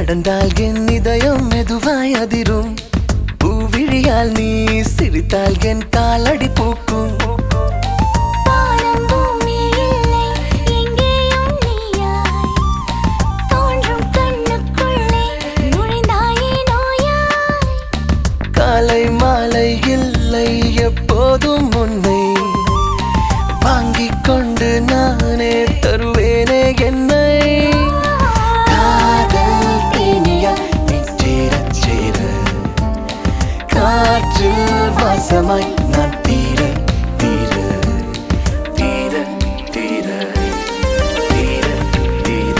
நடந்தால் என் இதயம் மெதுவாய் அதிரும் பூவிழியால் நீ சிரித்தால் என் காலடி பூக்கும் வானம் பூமி இல்லை எங்கேயும் நீயாய் தோன்றும் கண்ணுக்குள்ளே நுழைந்தாயே நோயாய் காலை மாலை இல்லை எப்போதும் உன்னை வாங்கிக் கொண்டு நானே தருவேனே என்னை காதல் தேனியா நீ சேரச் சேர காற்றில் வாசமாய் நான் தீர தீர தீர தீர தீர தீர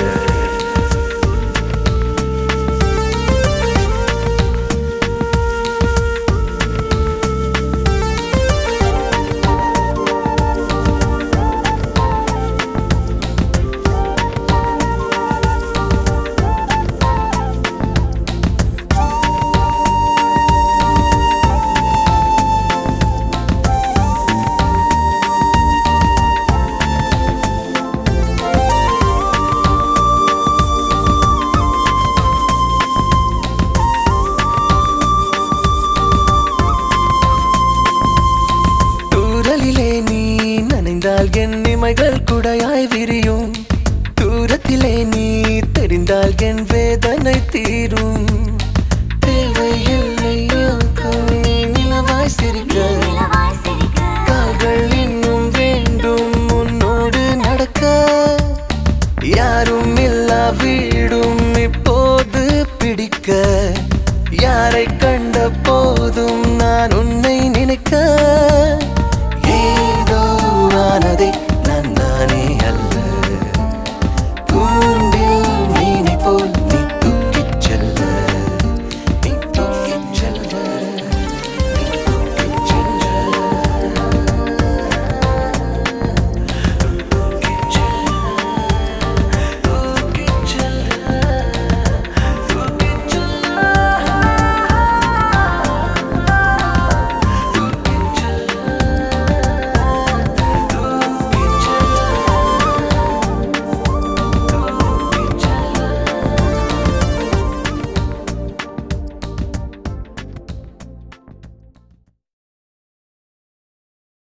தூரலிலே நீ நனைந்தால் என் இமைகள் குடையாய் விரியும் தூரத்திலே நீ தெரிந்தால் என் வேதனை தீரும்